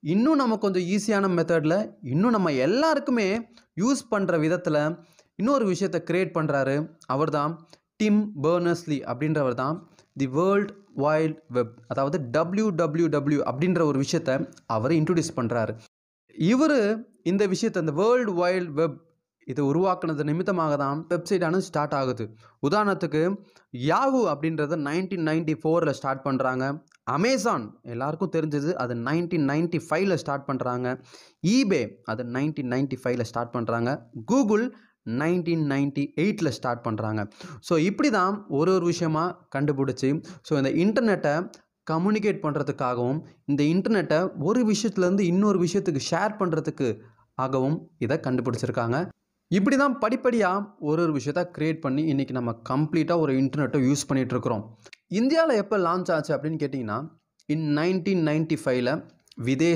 இன்னும் நம்ம கொஞ்சம் ஈஸியான மெத்தடில் இன்னும் நம்ம எல்லாருக்குமே யூஸ் பண்ணுற விதத்தில் இன்னொரு விஷயத்தை க்ரியேட் பண்ணுறாரு அவர் தான் டிம் பர்னஸ்லி அப்படின்றவர் தான் தி வேர்ல்ட் வைல்ட் வெப் அதாவது டபிள்யூ டபிள்யூ டபிள்யூ அப்படின்ற ஒரு விஷயத்தை அவர் இன்ட்ரடியூஸ் பண்ணுறாரு இவர் இந்த விஷயத்தை இந்த வேர்ல்டு வைல்ட் வெப் இது உருவாக்குனது நிமித்தமாக தான் வெப்சைட்டானது ஸ்டார்ட் ஆகுது உதாரணத்துக்கு யாஹூ அப்படின்றத நைன்டீன் நைன்டி ஃபோரில் ஸ்டார்ட் பண்ணுறாங்க அமேசான் எல்லாருக்கும் தெரிஞ்சது அது நைன்டீன் நைன்டி ஃபைவ்ல ஸ்டார்ட் பண்ணுறாங்க ஈபே அது நைன்டீன் நைன்டி ஃபைவ்ல ஸ்டார்ட் பண்ணுறாங்க கூகுள் நைன்டீன் நைன்டி எயிட்டில் ஸ்டார்ட் பண்ணுறாங்க ஸோ இப்படி தான் ஒரு ஒரு விஷயமா கண்டுபிடிச்சி ஸோ இந்த இன்டர்நெட்டை கம்யூனிகேட் பண்ணுறதுக்காகவும் இந்த இன்டர்நெட்டை ஒரு விஷயத்துலேருந்து இன்னொரு விஷயத்துக்கு ஷேர் பண்ணுறதுக்கு ஆகவும் இதை கண்டுபிடிச்சிருக்காங்க இப்படி தான் படிப்படியாக ஒரு ஒரு விஷயத்த க்ரியேட் பண்ணி இன்றைக்கி நம்ம கம்ப்ளீட்டாக ஒரு இன்டர்நெட்டை யூஸ் பண்ணிகிட்ருக்குறோம் இந்தியாவில் எப்போ லான்ச் ஆச்சு அப்படின்னு கேட்டிங்கன்னா இன் நைன்டீன் நைன்டி ஃபைவ்ல விதேஷ்